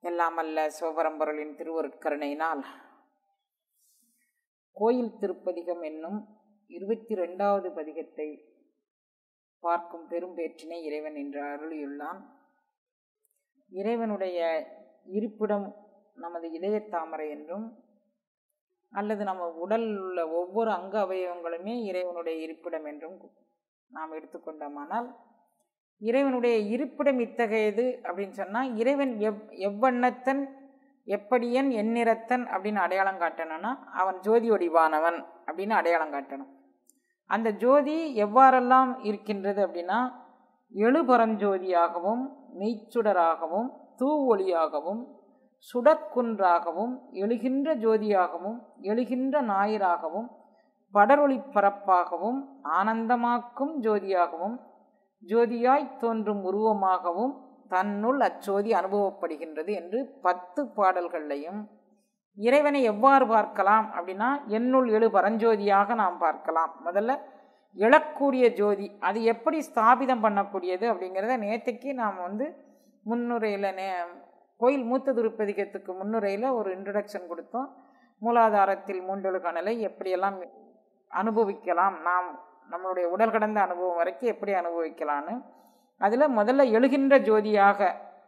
எல்லாம் அல்ல சிவபரம்பொருளின் திருவருட்கருணையினால் கோயில் திருப்பதிகம் என்னும் இருபத்தி ரெண்டாவது பதிகத்தை பார்க்கும் பெரும்பேற்றினை இறைவன் என்று அருளியுள்ளான் இறைவனுடைய இருப்பிடம் நமது இதயத்தாமரை என்றும் அல்லது நம்ம உடலில் உள்ள ஒவ்வொரு அங்க அவயவங்களுமே இறைவனுடைய இருப்பிடம் என்றும் நாம் எடுத்துக்கொண்டோமானால் இறைவனுடைய இருப்பிடம் இத்தகையது அப்படின்னு சொன்னால் இறைவன் எவ் எவ்வண்ணத்தன் எப்படியன் எந்நிறத்தன் அப்படின்னு அடையாளம் காட்டணும்னா அவன் ஜோதி வடிவானவன் அப்படின்னு அடையாளம் காட்டணும் அந்த ஜோதி எவ்வாறெல்லாம் இருக்கின்றது அப்படின்னா எழுபரஞ்சோதியாகவும் மெய்ச்சுடராகவும் தூ ஒளியாகவும் சுடற்குன்றாகவும் எழுகின்ற ஜோதியாகவும் எழுகின்ற ஞாயிறாகவும் படரொளி பரப்பாகவும் ஆனந்தமாக்கும் ஜோதியாகவும் ஜோதியாய் தோன்றும் உருவமாகவும் தன்னுள் அச்சோதி அனுபவப்படுகின்றது என்று பத்து பாடல்கள்லையும் இறைவனை எவ்வாறு பார்க்கலாம் அப்படின்னா என்னுள் எழு பரஞ்சோதியாக நாம் பார்க்கலாம் முதல்ல எழக்கூடிய ஜோதி அது எப்படி ஸ்தாபிதம் பண்ணக்கூடியது அப்படிங்கிறத நேற்றுக்கு நாம் வந்து முன்னுரையில் நே கோயில் மூத்த திருப்பதிகத்துக்கு முன்னுரையில் ஒரு இன்ட்ரடக்ஷன் கொடுத்தோம் மூலாதாரத்தில் மூன்றொழு கணலை எப்படியெல்லாம் அனுபவிக்கலாம் நாம் நம்மளுடைய உடல் கடந்த அனுபவம் வரைக்கும் எப்படி அனுபவிக்கலான்னு அதில் முதல்ல எழுகின்ற ஜோதியாக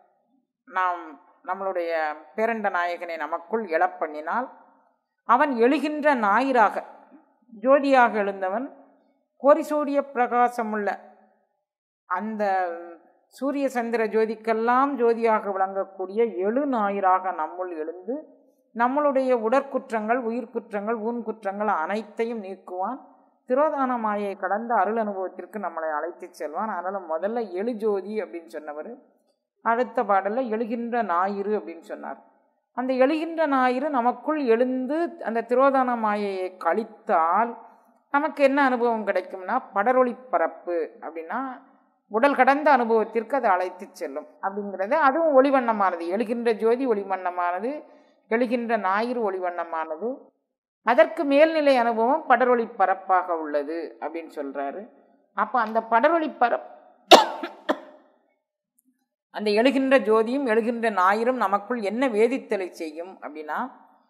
நாம் நம்மளுடைய பேரண்ட நாயகனை நமக்குள் எழப்பண்ணினால் அவன் எழுகின்ற ஞாயிறாக ஜோதியாக எழுந்தவன் கோரிசூரிய பிரகாசமுள்ள அந்த சூரிய சந்திர ஜோதிக்கெல்லாம் ஜோதியாக விளங்கக்கூடிய எழு ஞாயிறாக நம்முள் எழுந்து நம்மளுடைய உடற்குற்றங்கள் உயிர்குற்றங்கள் ஊன் குற்றங்கள் அனைத்தையும் நீக்குவான் திரோதான மாயை கடந்த அருள் அனுபவத்திற்கு நம்மளை அழைத்து செல்வான் அதனால் முதல்ல எழு ஜோதி அப்படின்னு சொன்னவர் அடுத்த பாடலில் எழுகின்ற ஞாயிறு அப்படின்னு சொன்னார் அந்த எழுகின்ற ஞாயிறு நமக்குள் எழுந்து அந்த திரோதான மாயையை கழித்தால் நமக்கு என்ன அனுபவம் கிடைக்கும்னா படரொளி பரப்பு அப்படின்னா உடல் கடந்த அனுபவத்திற்கு அது அழைத்து செல்லும் அப்படிங்கிறது அதுவும் ஒளிவண்ணமானது எழுகின்ற ஜோதி ஒளிவண்ணமானது எழுகின்ற ஞாயிறு ஒளிவண்ணமானது அதற்கு மேல்நிலை அனுபவம் படரொளி பரப்பாக உள்ளது அப்படின்னு சொல்கிறாரு அப்போ அந்த படரொளி பரப் அந்த எழுகின்ற ஜோதியும் எழுகின்ற ஞாயிறும் நமக்குள் என்ன வேதித்தலை செய்யும் அப்படின்னா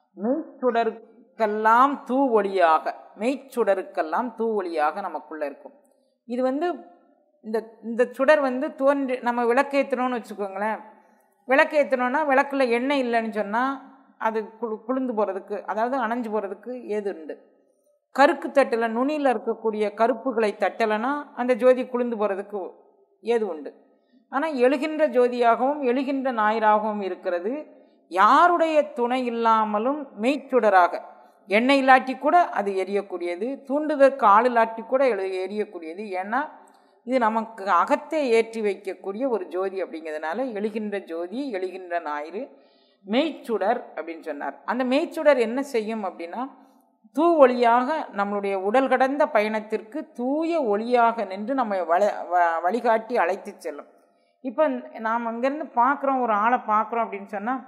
மெய்ச்சுடருக்கெல்லாம் தூ ஒளியாக மெய்ச்சுடருக்கெல்லாம் தூ ஒளியாக நமக்குள்ள இருக்கும் இது வந்து இந்த இந்த சுடர் வந்து தோன்றி நம்ம விளக்கேற்றணும்னு வச்சுக்கோங்களேன் விளக்கேற்றணும்னா விளக்கில் எண்ணெய் இல்லைன்னு சொன்னால் அது குளு குளிர்ந்து போகிறதுக்கு அதாவது அணைஞ்சு போகிறதுக்கு ஏது உண்டு கருக்கு தட்டில் நுனியில் இருக்கக்கூடிய கருப்புகளை தட்டலைன்னா அந்த ஜோதி குளிர்ந்து போகிறதுக்கு ஏது உண்டு ஆனால் எழுகின்ற ஜோதியாகவும் எழுகின்ற ஞாயிறாகவும் இருக்கிறது யாருடைய துணை இல்லாமலும் மெய்ச்சுடராக எண்ணெய் இல்லாட்டி கூட அது எரியக்கூடியது தூண்டுதற்கு ஆள் இல்லாட்டி கூட எழு எரியக்கூடியது ஏன்னா இது நமக்கு அகத்தை ஏற்றி வைக்கக்கூடிய ஒரு ஜோதி அப்படிங்கிறதுனால எழுகின்ற ஜோதி எழுகின்ற ஞாயிறு மெய்ச்சுடர் அப்படின்னு சொன்னார் அந்த மெய்ச்சுடர் என்ன செய்யும் அப்படின்னா தூ ஒளியாக நம்மளுடைய உடல் கடந்த பயணத்திற்கு தூய ஒளியாக நின்று நம்ம வள வழிகாட்டி அழைத்து செல்லும் இப்போ நாம் அங்கேருந்து பார்க்குறோம் ஒரு ஆளை பார்க்குறோம் அப்படின்னு சொன்னால்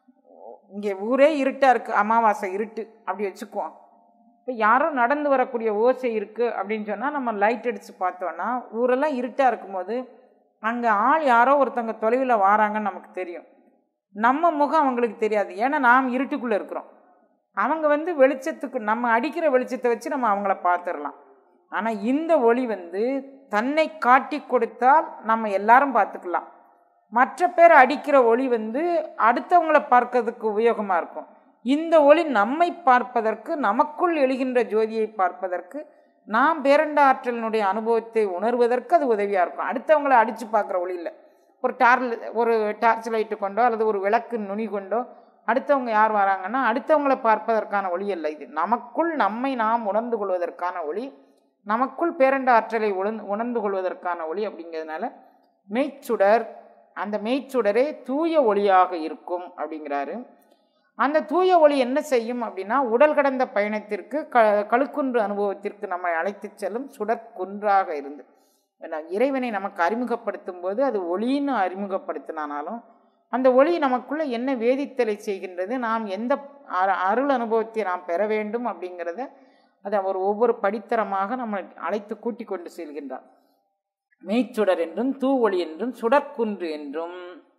இங்கே ஊரே இருட்டாக இருக்குது அமாவாசை இருட்டு அப்படி வச்சுக்குவோம் இப்போ யாரோ நடந்து வரக்கூடிய ஓசை இருக்குது அப்படின்னு சொன்னால் நம்ம லைட் அடித்து பார்த்தோன்னா ஊரெல்லாம் இருட்டாக இருக்கும்போது அங்கே ஆள் யாரோ ஒருத்தவங்க தொலைவில் வாராங்கன்னு நமக்கு தெரியும் நம்ம முகம் அவங்களுக்கு தெரியாது ஏன்னா நாம் இருட்டுக்குள்ளே இருக்கிறோம் அவங்க வந்து வெளிச்சத்துக்கு நம்ம அடிக்கிற வெளிச்சத்தை வச்சு நம்ம அவங்கள பார்த்துடலாம் ஆனால் இந்த ஒளி வந்து தன்னை காட்டி கொடுத்தால் நம்ம எல்லாரும் பார்த்துக்கலாம் மற்ற பேர் அடிக்கிற ஒளி வந்து அடுத்தவங்களை பார்க்கறதுக்கு உபயோகமாக இருக்கும் இந்த ஒளி நம்மை பார்ப்பதற்கு நமக்குள் எழுகின்ற ஜோதியை பார்ப்பதற்கு நாம் பேரண்ட ஆற்றலினுடைய அனுபவத்தை உணர்வதற்கு அது உதவியாக இருக்கும் அடுத்தவங்களை அடித்து பார்க்குற ஒளி இல்லை ஒரு டார் ஒரு டார்ச் லைட்டு கொண்டோ அல்லது ஒரு விளக்கு நுனி கொண்டோ அடுத்தவங்க யார் வராங்கன்னா அடுத்தவங்களை பார்ப்பதற்கான ஒளி அல்ல இது நமக்குள் நம்மை நாம் உணர்ந்து கொள்வதற்கான ஒளி நமக்குள் பேரண்ட ஆற்றலை உணர்ந்து உணர்ந்து கொள்வதற்கான ஒளி அப்படிங்கிறதுனால மெய்ச்சுடர் அந்த மெய்ச்சுடரே தூய ஒளியாக இருக்கும் அப்படிங்கிறாரு அந்த தூய ஒளி என்ன செய்யும் அப்படின்னா உடல் கடந்த பயணத்திற்கு க கழுக்குன்று அனுபவத்திற்கு நம்மை அழைத்து செல்லும் சுடற்குன்றாக இருந்து இறைவனை நமக்கு அறிமுகப்படுத்தும் போது அது ஒளின்னு அறிமுகப்படுத்தினாலும் அந்த ஒளி நமக்குள்ள என்ன வேதித்தலை செய்கின்றது நாம் எந்த அருள் அனுபவத்தை நாம் பெற வேண்டும் அப்படிங்கிறத அது அவர் ஒவ்வொரு படித்தரமாக நம்மை அழைத்து கூட்டி கொண்டு செல்கின்றார் மெய்ச்சுடர் என்றும் தூவொளி என்றும் சுடற்குன்று என்றும்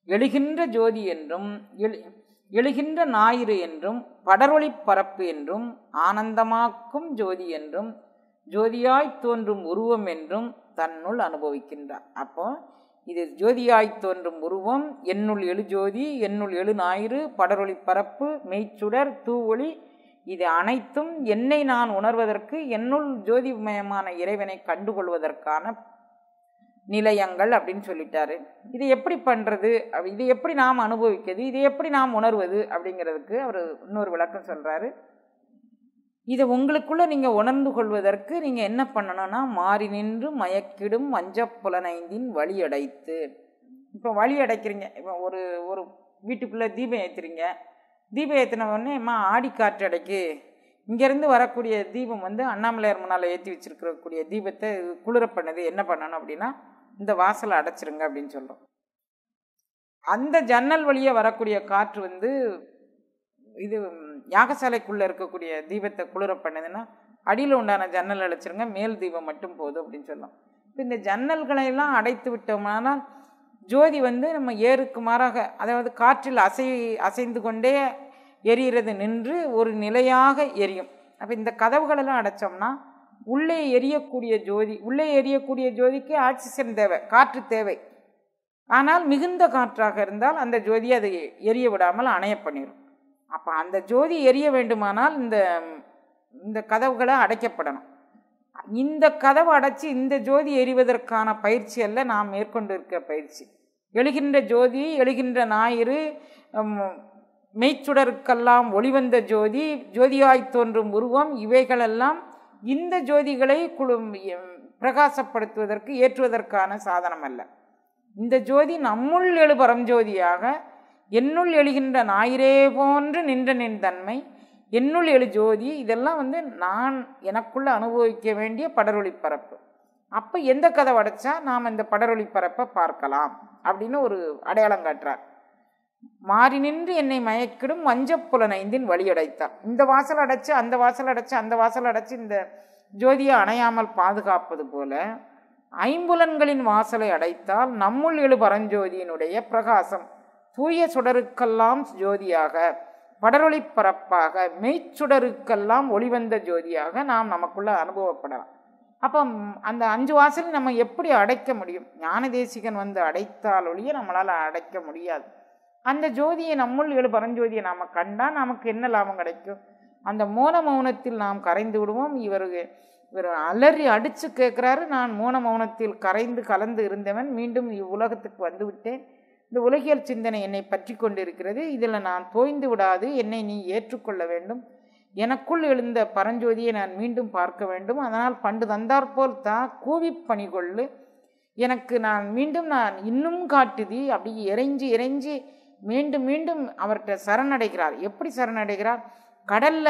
எழுகின்ற ஜோதி என்றும் எழு எழுகின்ற ஞாயிறு என்றும் படரொளி பரப்பு என்றும் ஆனந்தமாக்கும் ஜோதி என்றும் ஜோதியாய் தோன்றும் உருவம் என்றும் தன்னுள் அனுபவிக்கின்றார் அப்போ இது ஜோதியாய் தோன்றும் உருவம் என்னுள் எழு ஜோதி என்னுள் எழு ஞாயிறு படரொளி பரப்பு மெய்ச்சுடர் தூவொளி இது அனைத்தும் என்னை நான் உணர்வதற்கு என்னுள் ஜோதிமயமான இறைவனை கண்டுகொள்வதற்கான நிலையங்கள் அப்படின்னு சொல்லிட்டாரு இது எப்படி பண்ணுறது இது எப்படி நாம் அனுபவிக்கிறது இது எப்படி நாம் உணர்வது அப்படிங்கிறதுக்கு அவர் இன்னொரு விளக்கம் சொல்கிறாரு இதை உங்களுக்குள்ளே நீங்கள் உணர்ந்து கொள்வதற்கு நீங்கள் என்ன பண்ணணும்னா மாறி நின்று மயக்கிடும் மஞ்சப்புலனைந்தின் வழி அடைத்து இப்போ வழி அடைக்கிறீங்க இப்போ ஒரு ஒரு வீட்டுக்குள்ளே தீபம் ஏற்றுறீங்க தீபம் ஏற்றின உடனே அம்மா ஆடி காற்று அடைக்கு இங்கேருந்து வரக்கூடிய தீபம் வந்து அண்ணாமலையார் முன்னால் ஏற்றி வச்சிருக்கக்கூடிய தீபத்தை குளிர பண்ணது என்ன பண்ணணும் அப்படின்னா இந்த வாசலை அடைச்சிருங்க அப்படின்னு சொல்கிறோம் அந்த ஜன்னல் வழியாக வரக்கூடிய காற்று வந்து இது யாகசாலைக்குள்ளே இருக்கக்கூடிய தீபத்தை குளிர பண்ணுதுன்னா அடியில் உண்டான ஜன்னல் அடைச்சிருங்க மேல் தீபம் மட்டும் போதும் அப்படின்னு சொல்லலாம் இப்போ இந்த ஜன்னல்களையெல்லாம் அடைத்து விட்டோமானால் ஜோதி வந்து நம்ம ஏருக்கு மாறாக அதாவது காற்றில் அசை அசைந்து கொண்டே எரிகிறது நின்று ஒரு நிலையாக எரியும் அப்போ இந்த கதவுகளெல்லாம் அடைச்சோம்னா உள்ளே எரியக்கூடிய ஜோதி உள்ளே எரியக்கூடிய ஜோதிக்கு ஆக்சிஜன் தேவை காற்று தேவை ஆனால் மிகுந்த காற்றாக இருந்தால் அந்த ஜோதி அதை எரிய விடாமல் அணைய பண்ணிடும் அப்போ அந்த ஜோதி எரிய வேண்டுமானால் இந்த இந்த கதவுகளை அடைக்கப்படணும் இந்த கதவு அடைச்சி இந்த ஜோதி எரிவதற்கான பயிற்சி அல்ல நாம் மேற்கொண்டு இருக்க பயிற்சி எழுகின்ற ஜோதி எழுகின்ற ஞாயிறு மெய்ச்சுடருக்கெல்லாம் ஒளிவந்த ஜோதி ஜோதியாய் தோன்றும் உருவம் இவைகளெல்லாம் இந்த ஜோதிகளை குழு பிரகாசப்படுத்துவதற்கு ஏற்றுவதற்கான சாதனம் அல்ல இந்த ஜோதி நம்முள் எழு பரஞ்சோதியாக என்னுள் எழுகின்ற ஞாயிறே போன்று நின்ற நின் தன்மை என்னுள் எழு ஜோதி இதெல்லாம் வந்து நான் எனக்குள்ள அனுபவிக்க வேண்டிய படரொளி பரப்பு அப்போ எந்த கதை அடைச்சா நாம் இந்த படரொளி பரப்பை பார்க்கலாம் அப்படின்னு ஒரு அடையாளம் காட்டுறார் மாறி நின்று என்னை மயக்கிடும் மஞ்சப்புலனைந்தின் வழியடைத்தார் இந்த வாசல் அடைச்சு அந்த வாசல் அடைச்சு அந்த வாசல் அடைச்சு இந்த ஜோதியை அணையாமல் பாதுகாப்பது போல ஐம்புலன்களின் வாசலை அடைத்தால் நம்முள் எழு பரஞ்சோதியினுடைய பிரகாசம் தூய சுடருக்கெல்லாம் ஜோதியாக படரொளி பரப்பாக மெய்ச்சுடருக்கெல்லாம் ஒளிவந்த ஜோதியாக நாம் நமக்குள்ள அனுபவப்படலாம் அப்போ அந்த அஞ்சு வாசல் நம்ம எப்படி அடைக்க முடியும் ஞான தேசிகன் வந்து அடைத்தால் ஒழிய நம்மளால் அடைக்க முடியாது அந்த ஜோதியை நம்முள் எழு பரஞ்சோதியை நாம் கண்டால் நமக்கு என்ன லாபம் கிடைக்கும் அந்த மோன மௌனத்தில் நாம் கரைந்து விடுவோம் இவருக்கு இவர் அலறி அடித்து கேட்குறாரு நான் மோன மௌனத்தில் கரைந்து கலந்து இருந்தவன் மீண்டும் இவ்வுலகத்துக்கு வந்து விட்டேன் இந்த உலகியல் சிந்தனை என்னை பற்றி கொண்டிருக்கிறது இதில் நான் தோய்ந்து விடாது என்னை நீ ஏற்றுக்கொள்ள வேண்டும் எனக்குள் எழுந்த பரஞ்சோதியை நான் மீண்டும் பார்க்க வேண்டும் அதனால் பண்டு தந்தாற்போல் தா கூவி பணிகொள்ளு எனக்கு நான் மீண்டும் நான் இன்னும் காட்டுதி அப்படி இறைஞ்சி இறைஞ்சி மீண்டும் மீண்டும் அவர்கிட்ட சரணடைகிறார் எப்படி சரணடைகிறார் கடலில்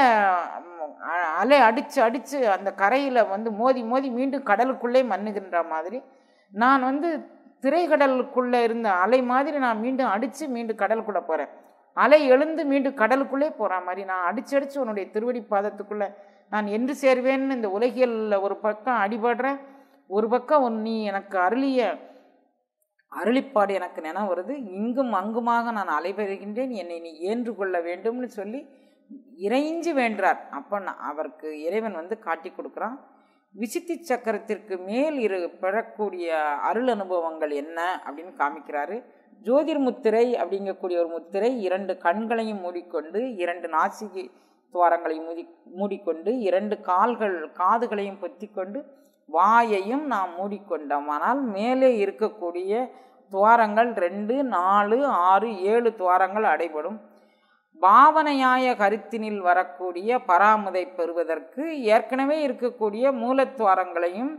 அலை அடித்து அடித்து அந்த கரையில் வந்து மோதி மோதி மீண்டும் கடலுக்குள்ளே மண்ணுகின்ற மாதிரி நான் வந்து திரைக்கடலுக்குள்ளே இருந்த அலை மாதிரி நான் மீண்டும் அடித்து மீண்டும் கடலுக்குள்ளே போகிறேன் அலை எழுந்து மீண்டும் கடலுக்குள்ளே போகிற மாதிரி நான் அடிச்சு அடித்து உன்னுடைய திருவடி பாதத்துக்குள்ளே நான் என்று சேர்வேன்னு இந்த உலகியலில் ஒரு பக்கம் அடிபடுறேன் ஒரு பக்கம் உன் நீ எனக்கு அருளிய அருளிப்பாடு எனக்கு நினைவு வருது இங்கும் அங்குமாக நான் அலைபெறுகின்றேன் என்னை நீ ஏன்று கொள்ள வேண்டும்னு சொல்லி இறைஞ்சி வேண்டார் அப்போ அவருக்கு இறைவன் வந்து காட்டி கொடுக்குறான் விசித்தி சக்கரத்திற்கு மேல் இரு பெறக்கூடிய அருள் அனுபவங்கள் என்ன அப்படின்னு காமிக்கிறாரு ஜோதிர் முத்திரை அப்படிங்கக்கூடிய ஒரு முத்திரை இரண்டு கண்களையும் மூடிக்கொண்டு இரண்டு நாசிகை துவாரங்களையும் மூடி மூடிக்கொண்டு இரண்டு கால்கள் காதுகளையும் பொத்திக்கொண்டு வாயையும் நாம் மூடிக்கொண்டோமானால் மேலே இருக்கக்கூடிய துவாரங்கள் ரெண்டு நாலு ஆறு ஏழு துவாரங்கள் அடைபடும் பாவனையாய கருத்தினில் வரக்கூடிய பராமுதை பெறுவதற்கு ஏற்கனவே இருக்கக்கூடிய மூலத்துவாரங்களையும்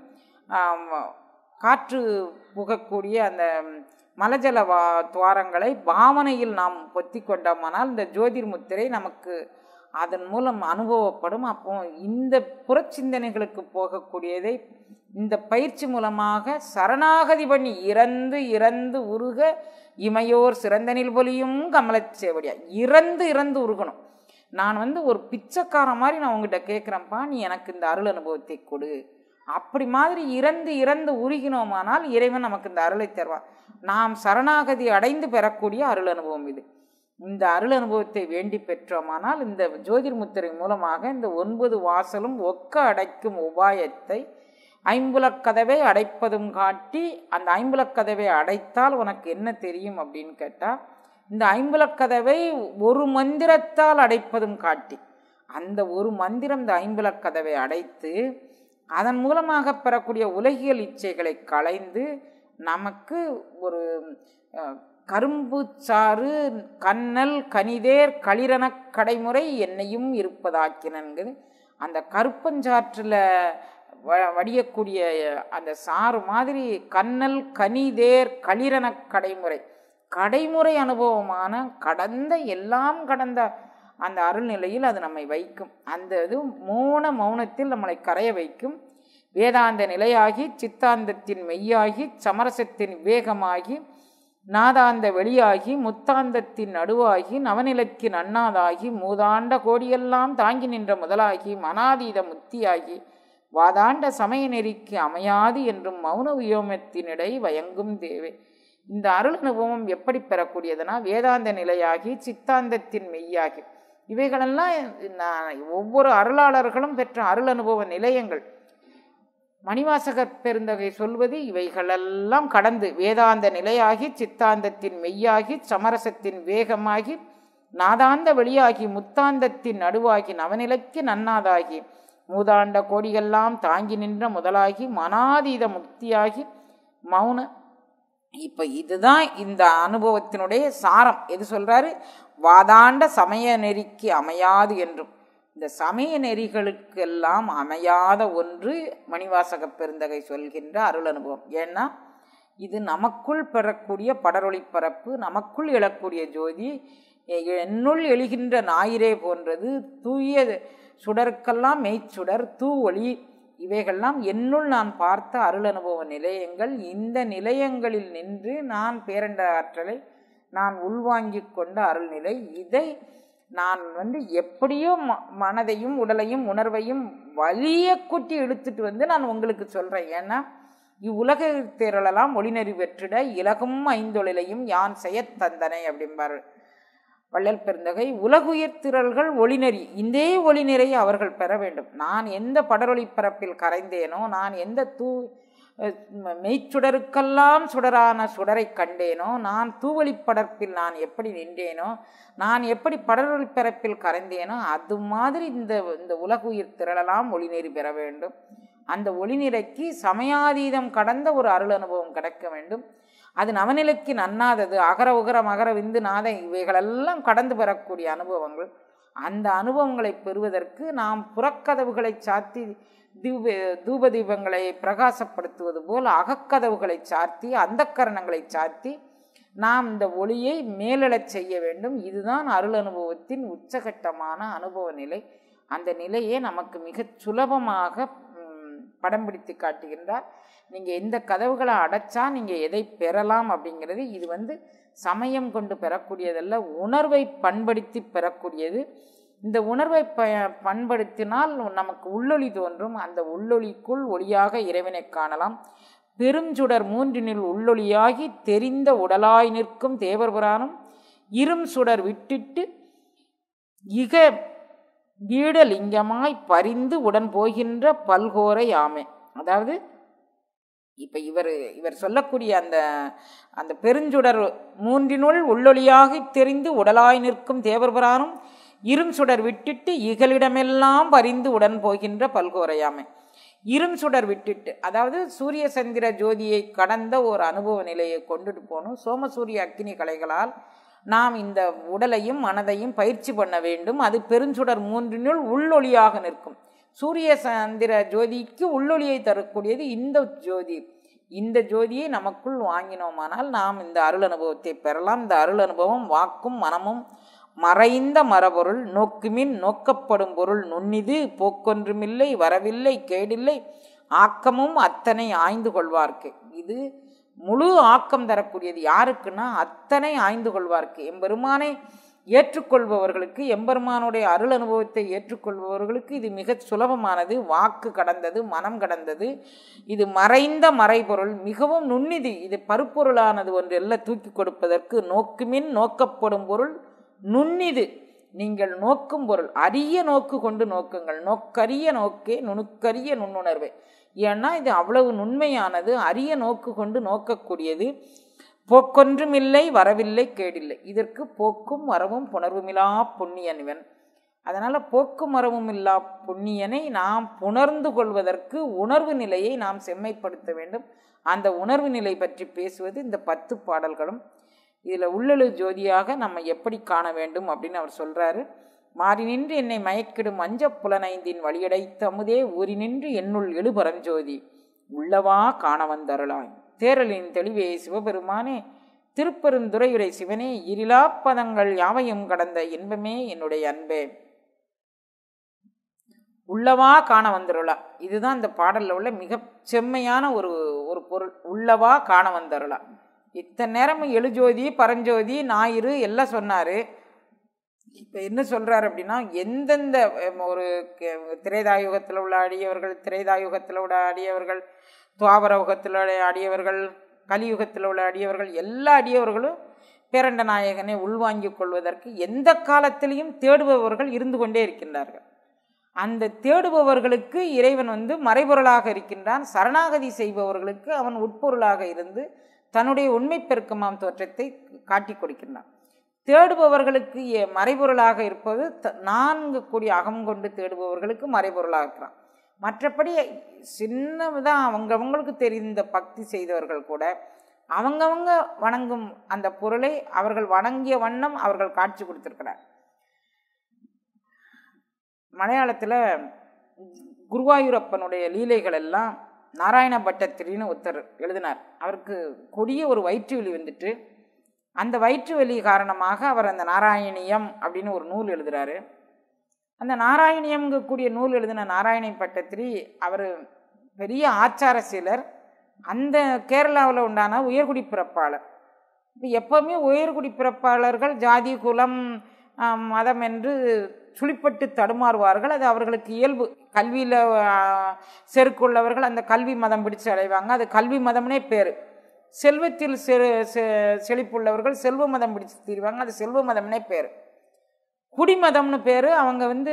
காற்று புகக்கூடிய அந்த மலஜல வா துவாரங்களை பாவனையில் நாம் பொத்தி கொண்டோமானால் இந்த ஜோதிர் முத்திரை நமக்கு அதன் மூலம் அனுபவப்படும் அப்போ இந்த புறச்சிந்தனைகளுக்கு போகக்கூடியதை இந்த பயிற்சி மூலமாக சரணாகதி பண்ணி இறந்து இறந்து உருக இமையோர் சிறந்தனில் பொலியும் கமலச் சேவடியா இறந்து இறந்து உருகணும் நான் வந்து ஒரு பிச்சைக்காரன் மாதிரி நான் உங்ககிட்ட கேட்குறேன்ப்பா நீ எனக்கு இந்த அருள் அனுபவத்தை கொடு அப்படி மாதிரி இறந்து இறந்து உருகினோமானால் இறைவன் நமக்கு இந்த அருளை தருவான் நாம் சரணாகதி அடைந்து பெறக்கூடிய அருள் அனுபவம் இது இந்த அருள் அனுபவத்தை வேண்டி பெற்றோமானால் இந்த ஜோதிர் முத்திரை மூலமாக இந்த ஒன்பது வாசலும் ஒக்க அடைக்கும் உபாயத்தை ஐம்புலக்கதவை அடைப்பதும் காட்டி அந்த ஐம்புலக்கதவை அடைத்தால் உனக்கு என்ன தெரியும் அப்படின்னு கேட்டால் இந்த ஐம்புலக்கதவை ஒரு மந்திரத்தால் அடைப்பதும் காட்டி அந்த ஒரு மந்திரம் இந்த ஐம்புலக்கதவை அடைத்து அதன் மூலமாக பெறக்கூடிய உலகியல் இச்சைகளை களைந்து நமக்கு ஒரு அஹ், கரும்பு சாறு கண்ணல் கனிதேர் களிரனக் கடைமுறை என்னையும் இருப்பதாக்கினன்கிறது அந்த கருப்பஞ்சாற்றில் வ வடியக்கூடிய அந்த சாறு மாதிரி கண்ணல் கனிதேர் களிரனக் கடைமுறை கடைமுறை அனுபவமான கடந்த எல்லாம் கடந்த அந்த அருள்நிலையில் அது நம்மை வைக்கும் அந்த இது மௌன மௌனத்தில் நம்மளை கரைய வைக்கும் வேதாந்த நிலையாகி சித்தாந்தத்தின் மெய்யாகி சமரசத்தின் விவேகமாகி நாதாந்த வெளியாகி முத்தாந்தத்தின் நடுவாகி நவநிலைக்கு நன்னாதாகி மூதாண்ட கோடியெல்லாம் தாங்கி நின்ற முதலாகி மனாதீத முத்தியாகி வாதாண்ட சமய நெறிக்கு அமையாது என்றும் மௌன வியோமத்தினிடை வயங்கும் தேவை இந்த அருள் அனுபவம் எப்படி பெறக்கூடியதுன்னா வேதாந்த நிலையாகி சித்தாந்தத்தின் மெய்யாகி இவைகளெல்லாம் நான் ஒவ்வொரு அருளாளர்களும் பெற்ற அருள் அனுபவ நிலையங்கள் மணிவாசகர் பெருந்தகை சொல்வது இவைகளெல்லாம் கடந்து வேதாந்த நிலையாகி சித்தாந்தத்தின் மெய்யாகி சமரசத்தின் வேகமாகி நாதாந்த வெளியாகி முத்தாந்தத்தின் நடுவாகி நவநிலைக்கு நன்னாதாகி மூதாண்ட கோடியெல்லாம் தாங்கி நின்ற முதலாகி மனாதீத முக்தியாகி மௌன இப்போ இதுதான் இந்த அனுபவத்தினுடைய சாரம் எது சொல்றாரு வாதாண்ட சமய நெறிக்கு அமையாது என்றும் இந்த சமய நெறிகளுக்கெல்லாம் அமையாத ஒன்று மணிவாசக பெருந்தகை சொல்கின்ற அருள் அனுபவம் ஏன்னா இது நமக்குள் பெறக்கூடிய படரொளி பரப்பு நமக்குள் எழக்கூடிய ஜோதி எ- என்னுள் எழுகின்ற ஞாயிறே போன்றது தூய சுடருக்கெல்லாம் மெய்ச்சுடர் தூ ஒளி இவைகள்லாம் என்னுள் நான் பார்த்த அருள் அனுபவ நிலையங்கள் இந்த நிலையங்களில் நின்று நான் பேரண்ட ஆற்றலை நான் உள்வாங்கிக் கொண்ட அருள்நிலை இதை நான் வந்து எப்படியோ ம- மனதையும் உடலையும் உணர்வையும் வலிய குட்டி இழுத்துட்டு வந்து நான் உங்களுக்கு சொல்கிறேன் ஏன்னா இவ்வுலக திரளலாம் ஒளிநெறி வெற்றிட இலகும் ஐந்தொழிலையும் யான் செய்யத் தந்தனை அப்படிம்பாரு வள்ளல் பெருந்தகை உலகுயிர் திரள்கள் ஒளிநெறி இந்தே ஒளிநெறை அவர்கள் பெற வேண்டும் நான் எந்த படரொளி பரப்பில் கரைந்தேனோ நான் எந்த தூ அஹ் மெய்ச்சுடருக்கெல்லாம் சுடரான சுடரை கண்டேனோ நான் தூவழி படர்ப்பில் நான் எப்படி நின்றேனோ நான் எப்படி படரொளி பரப்பில் கரைந்தேனோ அது மாதிரி இந்த இந்த உலகுயிர் திரளலாம் ஒளிநெறி பெற வேண்டும் அந்த ஒளிநிலைக்கு சமயாதீதம் கடந்த ஒரு அருள் அனுபவம் கிடைக்க வேண்டும் அது நவநிலைக்கு நன்னாதது அகர உகர மகர விந்து நாத இவைகளெல்லாம் கடந்து பெறக்கூடிய அனுபவங்கள் அந்த அனுபவங்களை பெறுவதற்கு நாம் புறக்கதவுகளை சாத்தி தூப தூப தீபங்களை பிரகாசப்படுத்துவது போல் அகக்கதவுகளை சாத்தி அந்தக்கரணங்களை சாத்தி நாம் இந்த ஒளியை மேலெழச் செய்ய வேண்டும் இதுதான் அருள் அனுபவத்தின் உச்சகட்டமான அனுபவ நிலை அந்த நிலையை நமக்கு மிகச் சுலபமாக ம், படம் பிடித்து காட்டுகின்றார் நீங்கள் எந்த கதவுகளை அடைச்சா நீங்கள் எதை பெறலாம் அப்படிங்கிறது இது வந்து சமயம் கொண்டு பெறக்கூடியதல்ல உணர்வை பண்படுத்தி பெறக்கூடியது இந்த உணர்வை ப பண்படுத்தினால் நமக்கு உள்ளொளி தோன்றும் அந்த உள்ளொளிக்குள் ஒளியாக இறைவனை காணலாம் பெருஞ்சுடர் மூன்றினில் உள்ளொளியாகி தெரிந்த உடலாய் நிற்கும் தேவர்புராணம் இரும் சுடர் விட்டிட்டு இக வீடலிங்கமாய் பரிந்து உடன் போகின்ற பல்கோரை ஆமை அதாவது இப்போ இவர் இவர் சொல்லக்கூடிய அந்த அந்த பெருஞ்சுடர் மூன்றினுள் உள்ளொளியாகி தெரிந்து உடலாய் நிற்கும் தேவர்புராணம் இரும் சுடர் விட்டிட்டு இகலிடமெல்லாம் பரிந்து உடன் போகின்ற பல்கோரையாமை இரும் சுடர் விட்டுட்டு அதாவது சூரிய சந்திர ஜோதியை கடந்த ஒரு அனுபவ நிலையை கொண்டுட்டு போகணும் சோமசூரிய அக்கினி கலைகளால் நாம் இந்த உடலையும் மனதையும் பயிற்சி பண்ண வேண்டும் அது பெருஞ்சுடர் மூன்றினுள் உள்ளொளியாக நிற்கும் சூரிய சந்திர ஜோதிக்கு உள்ளொளியை தரக்கூடியது இந்த ஜோதி இந்த ஜோதியை நமக்குள் வாங்கினோமானால் நாம் இந்த அருள் அனுபவத்தை பெறலாம் இந்த அருள் அனுபவம் வாக்கும் மனமும் மறைந்த மரபொருள் நோக்குமின் நோக்கப்படும் பொருள் நுண்ணிது போக்கொன்றுமில்லை வரவில்லை கேடில்லை ஆக்கமும் அத்தனை ஆய்ந்து கொள்வார்க்கு இது முழு ஆக்கம் தரக்கூடியது யாருக்குன்னா அத்தனை ஆய்ந்து கொள்வார்க்கு எம்பெருமானை ஏற்றுக்கொள்பவர்களுக்கு எம்பெருமானுடைய அருள் அனுபவத்தை ஏற்றுக்கொள்பவர்களுக்கு இது மிக சுலபமானது வாக்கு கடந்தது மனம் கடந்தது இது மறைந்த மறைபொருள் மிகவும் நுண்ணிதி இது பருப்பொருளானது ஒன்று எல்லாம் தூக்கி கொடுப்பதற்கு நோக்குமின் நோக்கப்படும் பொருள் நுண்ணிது நீங்கள் நோக்கும் பொருள் அரிய நோக்கு கொண்டு நோக்குங்கள் நோக்கரிய நோக்கே நுணுக்கரிய நுண்ணுணர்வே ஏன்னா இது அவ்வளவு நுண்மையானது அரிய நோக்கு கொண்டு நோக்கக்கூடியது போக்கொன்றுமில்லை வரவில்லை கேடில்லை இதற்கு போக்கும் வரவும் புணர்வுமிலா புண்ணியன் இவன் அதனால் போக்கும் வரவும் இல்லா புண்ணியனை நாம் புணர்ந்து கொள்வதற்கு உணர்வு நிலையை நாம் செம்மைப்படுத்த வேண்டும் அந்த உணர்வு நிலை பற்றி பேசுவது இந்த பத்து பாடல்களும் இதில் உள்ளெழு ஜோதியாக நம்ம எப்படி காண வேண்டும் அப்படின்னு அவர் சொல்கிறாரு மாறி நின்று என்னை மயக்கிடும் அஞ்ச புலனைந்தின் வழியடைத்த அமுதே ஊறி நின்று என்னுள் எழுபரஞ்சோதி உள்ளவா காண வந்தருளாய் தேரலின் தெளிவே சிவபெருமானே திருப்பெருந்துறையுரை சிவனே இரிலா பதங்கள் யாவையும் கடந்த இன்பமே என்னுடைய அன்பே உள்ளவா காண வந்துருளா இதுதான் இந்த பாடலில் உள்ள மிக செம்மையான ஒரு ஒரு பொருள் உள்ளவா காண வந்துருளா இத்தனை நேரமும் எழுஜோதி பரஞ்சோதி ஞாயிறு எல்லாம் சொன்னார் இப்போ என்ன சொல்கிறார் அப்படின்னா எந்தெந்த ஒரு திரேதாயுகத்தில் உள்ள அடியவர்கள் திரேதாயுகத்தில் உள்ள அடியவர்கள் துவாபர யுகத்தில் அடியவர்கள் கலியுகத்தில் உள்ள அடியவர்கள் எல்லா அடியவர்களும் பேரண்ட நாயகனை உள்வாங்கிக் கொள்வதற்கு எந்த காலத்திலையும் தேடுபவர்கள் இருந்து கொண்டே இருக்கின்றார்கள் அந்த தேடுபவர்களுக்கு இறைவன் வந்து மறைபொருளாக இருக்கின்றான் சரணாகதி செய்பவர்களுக்கு அவன் உட்பொருளாக இருந்து தன்னுடைய உண்மை பெருக்கமாம் தோற்றத்தை காட்டி கொடுக்கின்றான் தேடுபவர்களுக்கு மறைபொருளாக இருப்பது நான்கு கூடிய அகம் கொண்டு தேடுபவர்களுக்கு மறைபொருளாக இருக்கிறான் மற்றபடி சின்னதான் அவங்கவங்களுக்கு தெரிந்த பக்தி செய்தவர்கள் கூட அவங்கவங்க வணங்கும் அந்த பொருளை அவர்கள் வணங்கிய வண்ணம் அவர்கள் காட்சி கொடுத்துருக்கிறார் மலையாளத்தில் குருவாயூரப்பனுடைய லீலைகள் எல்லாம் நாராயண பட்டத்திரின்னு ஒருத்தர் எழுதினார் அவருக்கு கொடிய ஒரு வயிற்று வலி வந்துட்டு அந்த வயிற்று வலி காரணமாக அவர் அந்த நாராயணியம் அப்படின்னு ஒரு நூல் எழுதுகிறாரு அந்த நாராயணியம்ங்கக்கூடிய நூல் எழுதின நாராயண பட்டத்திரி அவர் பெரிய ஆச்சார சீலர் அந்த கேரளாவில் உண்டான உயர்குடி பிறப்பாளர் இப்போ எப்போவுமே உயர்குடி பிறப்பாளர்கள் ஜாதி குலம் மதம் என்று சுழிப்பட்டு தடுமாறுவார்கள் அது அவர்களுக்கு இயல்பு கல்வியில் செருக்குள்ளவர்கள் அந்த கல்வி மதம் பிடிச்சு அடைவாங்க அது கல்வி மதம்னே பேர் செல்வத்தில் செழிப்புள்ளவர்கள் செல்வ மதம் பிடிச்சு தீருவாங்க அது செல்வ மதம்னே பேர் குடிமதம்னு பேர் அவங்க வந்து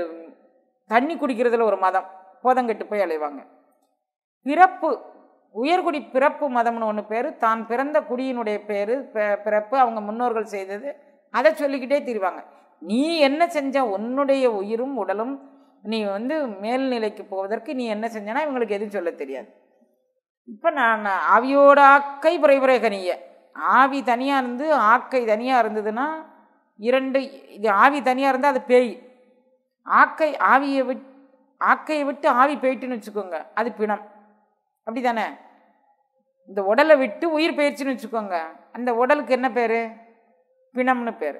தண்ணி குடிக்கிறதுல ஒரு மதம் போதங்கட்டு போய் அலைவாங்க பிறப்பு உயர்குடி பிறப்பு மதம்னு ஒன்று பேர் தான் பிறந்த குடியினுடைய பேர் பிறப்பு அவங்க முன்னோர்கள் செய்தது அதை சொல்லிக்கிட்டே தீருவாங்க நீ என்ன செஞ்ச உன்னுடைய உயிரும் உடலும் நீ வந்து மேல்நிலைக்கு போவதற்கு நீ என்ன செஞ்சனா இவங்களுக்கு எதுவும் சொல்ல தெரியாது இப்போ நான் ஆவியோட ஆக்கை புரைபுரை கனிய ஆவி தனியாக இருந்து ஆக்கை தனியாக இருந்ததுன்னா இரண்டு இது ஆவி தனியாக இருந்தால் அது பேய் ஆக்கை ஆவியை விட் ஆக்கையை விட்டு ஆவி போயிட்டுன்னு வச்சுக்கோங்க அது பிணம் அப்படி தானே இந்த உடலை விட்டு உயிர் போயிடுச்சுன்னு வச்சுக்கோங்க அந்த உடலுக்கு என்ன பேர் பிணம்னு பேர்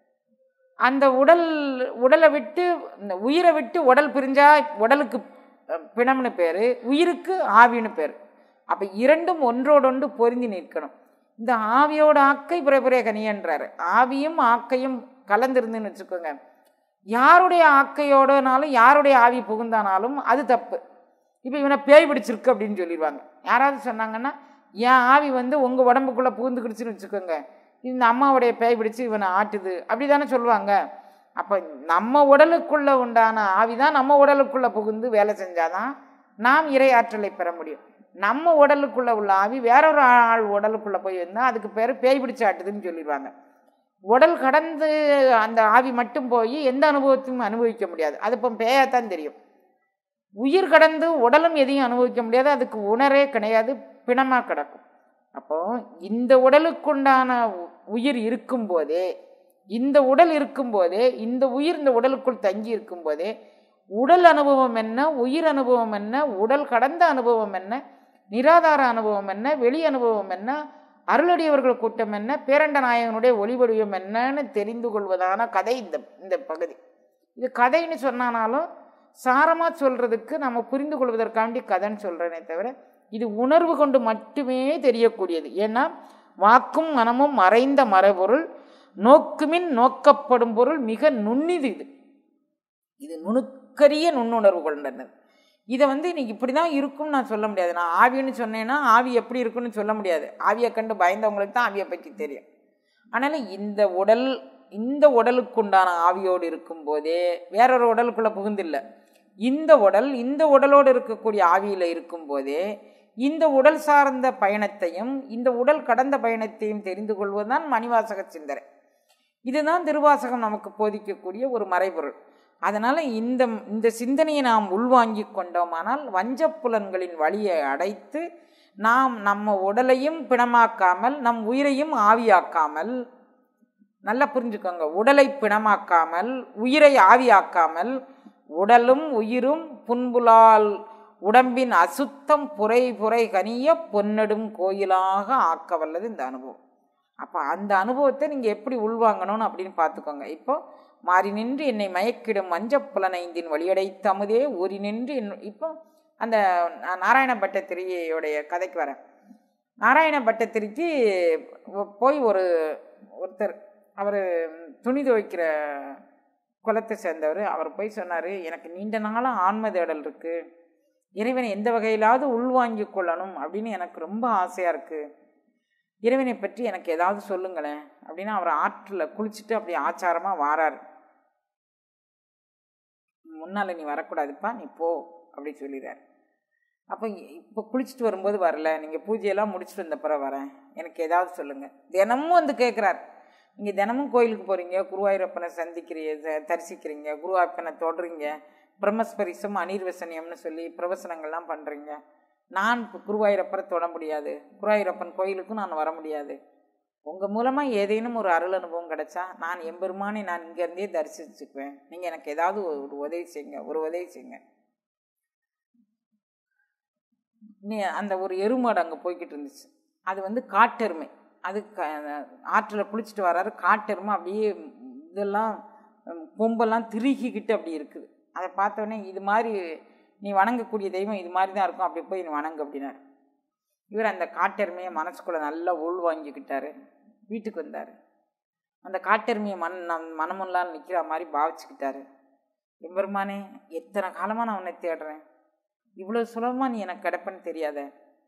அந்த உடல் உடலை விட்டு இந்த உயிரை விட்டு உடல் பிரிஞ்சா உடலுக்கு பிணம்னு பேர் உயிருக்கு ஆவின்னு பேர் அப்போ இரண்டும் ஒன்றோடொன்று பொருந்தி நிற்கணும் இந்த ஆவியோட ஆக்கை புறப்புறைய கனியன்றாரு ஆவியும் ஆக்கையும் கலந்துருந்துன்னு வச்சுக்கோங்க யாருடைய ஆக்கையோடனாலும் யாருடைய ஆவி புகுந்தானாலும் அது தப்பு இப்போ இவனை பேய் பிடிச்சிருக்கு அப்படின்னு சொல்லிடுவாங்க யாராவது சொன்னாங்கன்னா என் ஆவி வந்து உங்கள் உடம்புக்குள்ளே புகுந்துக்கிடுச்சுன்னு வச்சுக்கோங்க இந்த அம்மாவுடைய பேய் பிடிச்சு இவனை ஆட்டுது அப்படி தானே சொல்லுவாங்க அப்போ நம்ம உடலுக்குள்ளே உண்டான ஆவி தான் நம்ம உடலுக்குள்ளே புகுந்து வேலை செஞ்சாதான் நாம் இறை ஆற்றலை பெற முடியும் நம்ம உடலுக்குள்ளே உள்ள ஆவி வேறொரு ஆள் உடலுக்குள்ளே போய் இருந்தால் அதுக்கு பேர் பேய் பிடிச்சு ஆட்டுதுன்னு சொல்லிடுவாங்க உடல் கடந்து அந்த ஆவி மட்டும் போய் எந்த அனுபவத்தையும் அனுபவிக்க முடியாது அது இப்போ பேயாத்தான் தெரியும் உயிர் கடந்து உடலும் எதையும் அனுபவிக்க முடியாது அதுக்கு உணரே கிடையாது பிணமாக கிடக்கும் அப்போ இந்த உடலுக்குண்டான உயிர் இருக்கும்போதே இந்த உடல் இருக்கும்போதே இந்த உயிர் இந்த உடலுக்குள் தங்கி இருக்கும்போதே உடல் அனுபவம் என்ன உயிர் அனுபவம் என்ன உடல் கடந்த அனுபவம் என்ன நிராதார அனுபவம் என்ன வெளி அனுபவம் என்ன அருளடியவர்கள் கூட்டம் என்ன பேரண்ட நாயகனுடைய ஒளிவடிவம் என்னன்னு தெரிந்து கொள்வதான கதை இந்த இந்த பகுதி இது கதைன்னு சொன்னானாலும் சாரமாக சொல்கிறதுக்கு நம்ம புரிந்து கொள்வதற்காண்டி கதைன்னு சொல்கிறேனே தவிர இது உணர்வு கொண்டு மட்டுமே தெரியக்கூடியது ஏன்னா வாக்கும் மனமும் மறைந்த மறைபொருள் நோக்குமின் நோக்கப்படும் பொருள் மிக நுண்ணிது இது இது நுணுக்கரிய நுண்ணுணர்வு கொண்டது இதை வந்து இன்னைக்கு இப்படி தான் இருக்கும்னு நான் சொல்ல முடியாது நான் ஆவின்னு சொன்னேன்னா ஆவி எப்படி இருக்குன்னு சொல்ல முடியாது ஆவியை கண்டு பயந்தவங்களுக்கு தான் ஆவியை பற்றி தெரியும் அதனால் இந்த உடல் இந்த உடலுக்குண்டான ஆவியோடு இருக்கும்போதே வேறொரு உடலுக்குள்ளே புகுந்தில்லை இந்த உடல் இந்த உடலோடு இருக்கக்கூடிய ஆவியில் இருக்கும்போதே இந்த உடல் சார்ந்த பயணத்தையும் இந்த உடல் கடந்த பயணத்தையும் தெரிந்து கொள்வதுதான் மணிவாசக சிந்தனை இதுதான் திருவாசகம் நமக்கு போதிக்கக்கூடிய ஒரு மறைபொருள் அதனால் இந்த இந்த சிந்தனையை நாம் உள்வாங்கி கொண்டோமானால் வஞ்சப்புலன்களின் வழியை அடைத்து நாம் நம்ம உடலையும் பிணமாக்காமல் நம் உயிரையும் ஆவியாக்காமல் நல்லா புரிஞ்சுக்கோங்க உடலை பிணமாக்காமல் உயிரை ஆவியாக்காமல் உடலும் உயிரும் புன்புலால் உடம்பின் அசுத்தம் புரை புரை கனிய பொன்னெடும் கோயிலாக ஆக்க வல்லது இந்த அனுபவம் அப்போ அந்த அனுபவத்தை நீங்கள் எப்படி உள்வாங்கணும்னு அப்படின்னு பார்த்துக்கோங்க இப்போ மாறி நின்று என்னை மயக்கிடும் மஞ்சப்புலனைந்தின் வழியடைத்த அமுதே ஊறி நின்று என் இப்போ அந்த நா- நாராயண பட்டத்திரியோடைய கதைக்கு வரேன் நாராயண பட்டத்திரிக்கு போய் ஒரு ஒருத்தர் அவர் துணி துவைக்கிற குலத்தை சேர்ந்தவர் அவர் போய் சொன்னார் எனக்கு நீண்ட நாளாக ஆன்ம தேடல் இருக்குது இறைவனை எந்த வகையிலாவது உள்வாங்கிக் கொள்ளணும் அப்படின்னு எனக்கு ரொம்ப ஆசையாக இருக்குது இறைவனை பற்றி எனக்கு ஏதாவது சொல்லுங்களேன் அப்படின்னு அவர் ஆற்றில் குளிச்சுட்டு அப்படி ஆச்சாரமாக வாரார் முன்னால் நீ வரக்கூடாதுப்பா நீ போ அப்படி சொல்லிடுறார் அப்போ இப்போ குளிச்சுட்டு வரும்போது வரல நீங்கள் பூஜையெல்லாம் முடிச்சுட்டு வந்த பிறகு வரேன் எனக்கு ஏதாவது சொல்லுங்கள் தினமும் வந்து கேட்குறார் நீங்கள் தினமும் கோயிலுக்கு போகிறீங்க குருவாயூரப்பனை சந்திக்கிறீங்க த- தரிசிக்கிறீங்க குருவாயூரப்பனை தொடுறீங்க பிரம்மஸ்பரிசம் அனிர்வசனியம்னு சொல்லி பிரவசனங்கள்லாம் பண்ணுறீங்க நான் இப்போ குருவாயூரப்பரை தொட முடியாது குருவாயூரப்பன் கோயிலுக்கும் நான் வர முடியாது உங்கள் மூலமாக ஏதேனும் ஒரு அருள் அனுபவம் கிடைச்சா நான் எம்பெருமானை நான் இங்கேருந்தே தரிசிச்சுக்குவேன் நீங்கள் எனக்கு ஏதாவது ஒரு உதவி செய்யுங்க ஒரு உதவி செய்யுங்க நீ அந்த ஒரு எருமாடு அங்கே போய்கிட்டு இருந்துச்சு அது வந்து காட்டெருமை அது க ஆற்றில் குளிச்சுட்டு வராரு காட்டெருமை அப்படியே இதெல்லாம் ம், கொம்பெல்லாம் திருகிக்கிட்டு அப்படி இருக்குது அதை பார்த்தோன்னே இது மாதிரி நீ வணங்கக்கூடிய தெய்வம் இது மாதிரி தான் இருக்கும் அப்படி போய் நீ வணங்கு அப்படின்னாரு இவர் அந்த காட்டெருமையை மனசுக்குள்ளே நல்லா உள் வாங்கிக்கிட்டாரு வீட்டுக்கு வந்தார் அந்த காட்டெருமையை மன நம் மனமுல்லாம் நிற்கிற மாதிரி பாவிச்சுக்கிட்டாரு எம்பெருமானே எத்தனை காலமாக நான் உன்னை தேடுறேன் இவ்வளோ சுலபமாக நீ எனக்கு கிடைப்பன்னு தெரியாத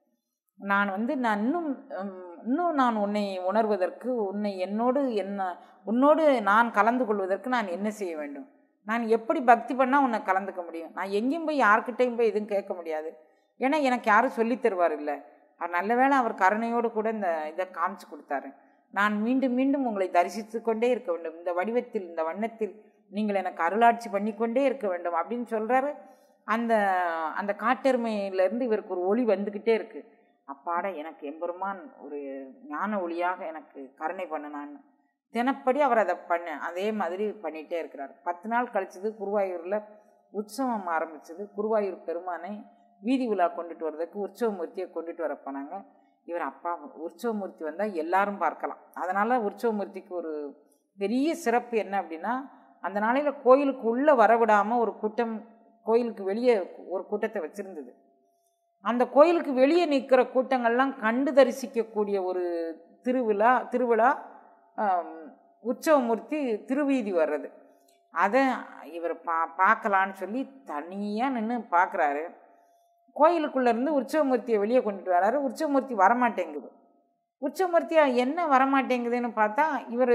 நான் வந்து நான் இன்னும் உம், இன்னும் நான் உன்னை உணர்வதற்கு உன்னை என்னோடு என்ன உன்னோடு நான் கலந்து கொள்வதற்கு நான் என்ன செய்ய வேண்டும் நான் எப்படி பக்தி பண்ணால் உன்னை கலந்துக்க முடியும் நான் எங்கேயும் போய் யார்கிட்டையும் போய் எதுவும் கேட்க முடியாது ஏன்னா எனக்கு யாரும் சொல்லித் தருவார் இல்லை அவர் நல்ல வேளை அவர் கருணையோடு கூட இந்த இதை காமிச்சு கொடுத்தாரு நான் மீண்டும் மீண்டும் உங்களை தரிசித்து கொண்டே இருக்க வேண்டும் இந்த வடிவத்தில் இந்த வண்ணத்தில் நீங்கள் எனக்கு அருளாட்சி பண்ணிக்கொண்டே இருக்க வேண்டும் அப்படின்னு சொல்கிறாரு அந்த அந்த காட்டெருமையிலேருந்து இவருக்கு ஒரு ஒளி வந்துக்கிட்டே இருக்கு அப்பாட எனக்கு எம்பெருமான் ஒரு ஞான ஒளியாக எனக்கு கருணை பண்ணினான்னு தினப்படி அவர் அதை பண்ண அதே மாதிரி பண்ணிகிட்டே இருக்கிறார் பத்து நாள் கழிச்சது குருவாயூரில் உற்சவம் ஆரம்பிச்சது குருவாயூர் பெருமானை வீதி உலா கொண்டுட்டு வர்றதுக்கு உற்சவமூர்த்தியை கொண்டுட்டு வர போனாங்க இவர் அப்பா உற்சவமூர்த்தி வந்தால் எல்லாரும் பார்க்கலாம் அதனால் உற்சவமூர்த்திக்கு ஒரு பெரிய சிறப்பு என்ன அப்படின்னா அந்த நாளையில் கோயிலுக்கு உள்ளே வரவிடாமல் ஒரு கூட்டம் கோயிலுக்கு வெளியே ஒரு கூட்டத்தை வச்சுருந்தது அந்த கோயிலுக்கு வெளியே நிற்கிற கூட்டங்கள்லாம் கண்டு தரிசிக்கக்கூடிய ஒரு திருவிழா திருவிழா ஆம், உற்சவமூர்த்தி திருவீதி வர்றது அதை இவர் பா பார்க்கலான்னு சொல்லி தனியாக நின்று பார்க்குறாரு கோயிலுக்குள்ளே இருந்து உற்சவமூர்த்தியை வெளியே கொண்டுட்டு வராரு உற்சவமூர்த்தி வரமாட்டேங்குது உற்சவமூர்த்தியா என்ன வரமாட்டேங்குதுன்னு பார்த்தா இவர்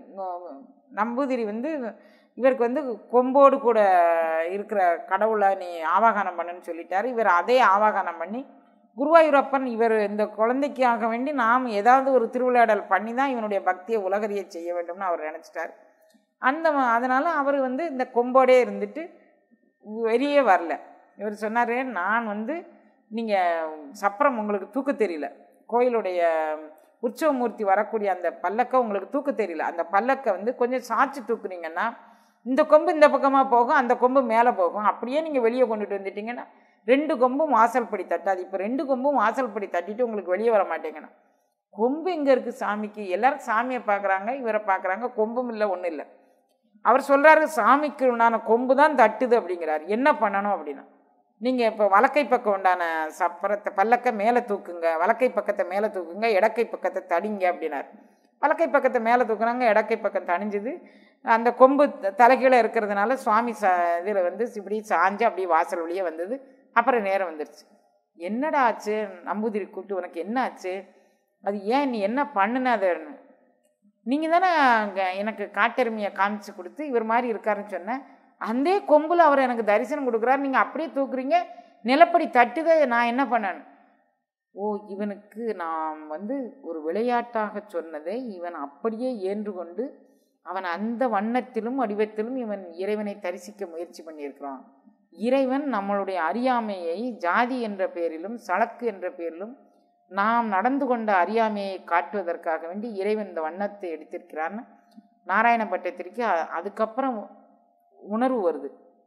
நம்பூதிரி வந்து இவருக்கு வந்து கொம்போடு கூட இருக்கிற கடவுளை நீ ஆவாகனம் பண்ணுன்னு சொல்லிட்டாரு இவர் அதே ஆவாகனம் பண்ணி குருவாயூரப்பன் இவர் இந்த குழந்தைக்காக வேண்டி நாம் ஏதாவது ஒரு திருவிளையாடல் பண்ணி தான் இவனுடைய பக்தியை உலகறிய செய்ய வேண்டும்னு அவர் நினச்சிட்டார் அந்த அதனால் அவர் வந்து இந்த கொம்போடே இருந்துட்டு வெளியே வரல இவர் சொன்னார் நான் வந்து நீங்கள் சப்பரம் உங்களுக்கு தூக்க தெரியல கோயிலுடைய உற்சவமூர்த்தி வரக்கூடிய அந்த பல்லக்கை உங்களுக்கு தூக்க தெரியல அந்த பல்லக்கை வந்து கொஞ்சம் சாய்ச்சி தூக்குனீங்கன்னா இந்த கொம்பு இந்த பக்கமாக போகும் அந்த கொம்பு மேலே போகும் அப்படியே நீங்கள் வெளியே கொண்டுட்டு வந்துட்டீங்கன்னா ரெண்டு கொம்பும் வாசல்படி தட்டாது இப்போ ரெண்டு கொம்பும் வாசல்படி தட்டிட்டு உங்களுக்கு வெளியே வர மாட்டேங்கண்ணா கொம்பு எங்கே இருக்குது சாமிக்கு எல்லாரும் சாமியை பார்க்குறாங்க இவரை பார்க்குறாங்க கொம்பும் இல்லை ஒன்றும் இல்லை அவர் சொல்கிறாரு சாமிக்கு உண்டான கொம்பு தான் தட்டுது அப்படிங்கிறார் என்ன பண்ணணும் அப்படின்னா நீங்கள் இப்போ வலக்கை பக்கம் உண்டான சப்பரத்தை பல்லக்கை மேலே தூக்குங்க வலக்கை பக்கத்தை மேலே தூக்குங்க இடக்கை பக்கத்தை தடிங்க அப்படின்னார் வலக்கை பக்கத்தை மேலே தூக்குனாங்க இடக்கை பக்கம் தணிஞ்சுது அந்த கொம்பு த- தலைகீழ இருக்கிறதுனால சுவாமி ச இதில் வந்து இப்படி சாஞ்சு அப்படியே வாசல் வழியே வந்தது அப்புறம் நேரம் வந்துருச்சு என்னடா ஆச்சு நம்பூதிரி கூப்பிட்டு உனக்கு என்ன ஆச்சு அது ஏன் நீ என்ன பண்ணுன அதை நீங்கள் தானே அங்கே எனக்கு காட்டெருமையை காமிச்சு கொடுத்து இவர் மாதிரி இருக்காருன்னு சொன்னேன் அந்த கொம்பில் அவர் எனக்கு தரிசனம் கொடுக்குறாரு நீங்கள் அப்படியே தூக்குறீங்க நிலப்படி தட்டுதை நான் என்ன பண்ணேன் ஓ இவனுக்கு நாம் வந்து ஒரு விளையாட்டாக சொன்னதை இவன் அப்படியே ஏன்று கொண்டு அவன் அந்த வண்ணத்திலும் வடிவத்திலும் இவன் இறைவனை தரிசிக்க முயற்சி பண்ணியிருக்கிறான் இறைவன் நம்மளுடைய அறியாமையை ஜாதி என்ற பெயரிலும் சளக்கு என்ற பெயரிலும் நாம் நடந்து கொண்ட அறியாமையை காட்டுவதற்காக வேண்டி இறைவன் இந்த வண்ணத்தை எடுத்திருக்கிறான்னு நாராயண பட்டத்திற்கு அ- அதுக்கப்புறம் உணர்வு வருது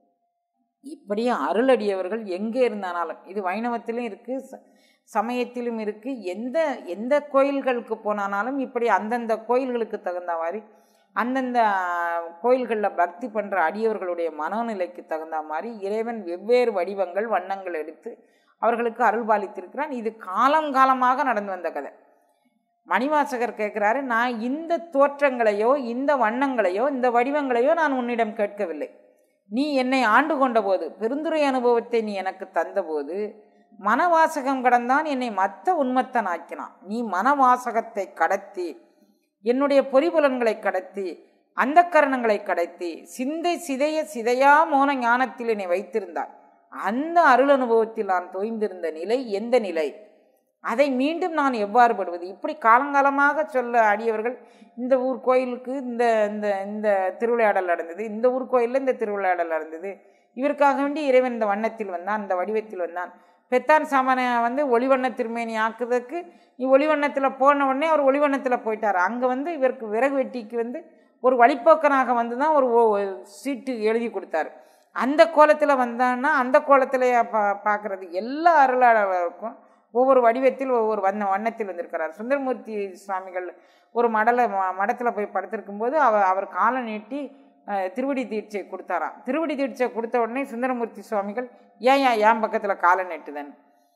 இப்படியே அருளடியவர்கள் எங்கே இருந்தானாலும் இது வைணவத்திலும் இருக்குது ச- சமயத்திலும் இருக்குது எந்த எந்த கோயில்களுக்கு போனாலும் இப்படி அந்தந்த கோயில்களுக்கு தகுந்த மாதிரி அந்தந்த கோயில்களில் பக்தி பண்ணுற அடியவர்களுடைய மனோநிலைக்கு தகுந்த மாதிரி இறைவன் வெவ்வேறு வடிவங்கள் வண்ணங்கள் எடுத்து அவர்களுக்கு அருள் பாலித்திருக்கிறான் இது காலம் காலமாக நடந்து வந்த கதை மணிவாசகர் கேட்குறாரு நான் இந்த தோற்றங்களையோ இந்த வண்ணங்களையோ இந்த வடிவங்களையோ நான் உன்னிடம் கேட்கவில்லை நீ என்னை ஆண்டு கொண்டபோது பெருந்துரை அனுபவத்தை நீ எனக்கு தந்தபோது மனவாசகம் கடந்தான் என்னை மத்த உன்மத்தன் ஆக்கினான் நீ மனவாசகத்தை கடத்தி என்னுடைய பொறிபுலன்களை கடத்தி அந்த கரணங்களை கடத்தி சிந்தை சிதைய சிதையா மோன ஞானத்தில் என்னை வைத்திருந்தார் அந்த அருள் அனுபவத்தில் நான் தோய்ந்திருந்த நிலை எந்த நிலை அதை மீண்டும் நான் எவ்வாறு படுவது இப்படி காலங்காலமாக சொல்ல அடியவர்கள் இந்த ஊர் கோயிலுக்கு இந்த இந்த இந்த திருவிளையாடல் நடந்தது இந்த ஊர் கோயிலில் இந்த திருவிளையாடல் நடந்தது இவருக்காக வேண்டி இறைவன் இந்த வண்ணத்தில் வந்தான் இந்த வடிவத்தில் வந்தான் பெத்தான் சாமான வந்து ஒளிவண்ண திருமேனி ஆக்குறதுக்கு நீ ஒளிவண்ணத்தில் போன உடனே அவர் ஒளிவண்ணத்தில் போயிட்டார் அங்கே வந்து இவருக்கு விறகு வெட்டிக்கு வந்து ஒரு வழிப்போக்கனாக வந்து தான் ஒரு ஓ- சீட்டு எழுதி கொடுத்தாரு அந்த கோலத்தில் வந்தான்னா அந்த கோலத்தில் பா பார்க்குறது எல்லா அருளாளருக்கும் ஒவ்வொரு வடிவத்தில் ஒவ்வொரு வண்ண வண்ணத்தில் வந்திருக்கிறார் சுந்தரமூர்த்தி சுவாமிகள் ஒரு மடலை மடத்தில் போய் படுத்திருக்கும் போது அவர் அவர் காலை நீட்டி அஹ், திருவடி தீட்சை கொடுத்தாராம் திருவடி தீட்சை கொடுத்த உடனே சுந்தரமூர்த்தி சுவாமிகள் ஏன் ஏன் என் பக்கத்தில் காலை நீட்டுதன்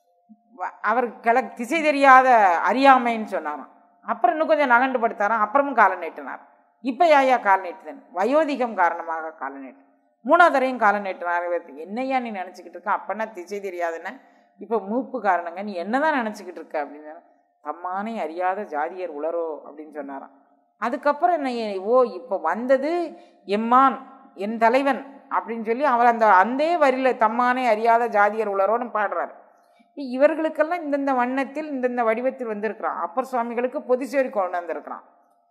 வ- அவர் கிழ திசை தெரியாத அறியாமைன்னு சொன்னாராம் அப்புறம் இன்னும் கொஞ்சம் நகண்டு படுத்தாராம் அப்புறமும் காலை நீட்டினார் இப்போ ஏயா கால் நீட்டுதன் வயோதிகம் காரணமாக காலை நீட்டு மூணாவது தரையும் காலை நீட்டினார் இவர் என்னையா நீ நினச்சிக்கிட்டு இருக்க அப்பன்னா திசை தெரியாதுன்னு இப்போ மூப்பு காரணங்க நீ என்னதான் நினச்சிக்கிட்டு இருக்க அப்படின்னு தம்மானே அறியாத ஜாதியர் உளரோ அப்படின்னு சொன்னாராம் அதுக்கப்புறம் என்ன ஓ இப்போ வந்தது எம்மான் என் தலைவன் அப்படின்னு சொல்லி அவர் அந்த அந்த வரியில் தம்மானே அறியாத ஜாதியர் உளரோன்னு பாடுறாரு இவர்களுக்கெல்லாம் இந்தந்த வண்ணத்தில் இந்தந்த வடிவத்தில் வந்திருக்கிறான் அப்பர் சுவாமிகளுக்கு பொதுச்சேரி கொண்டு வந்திருக்கிறான்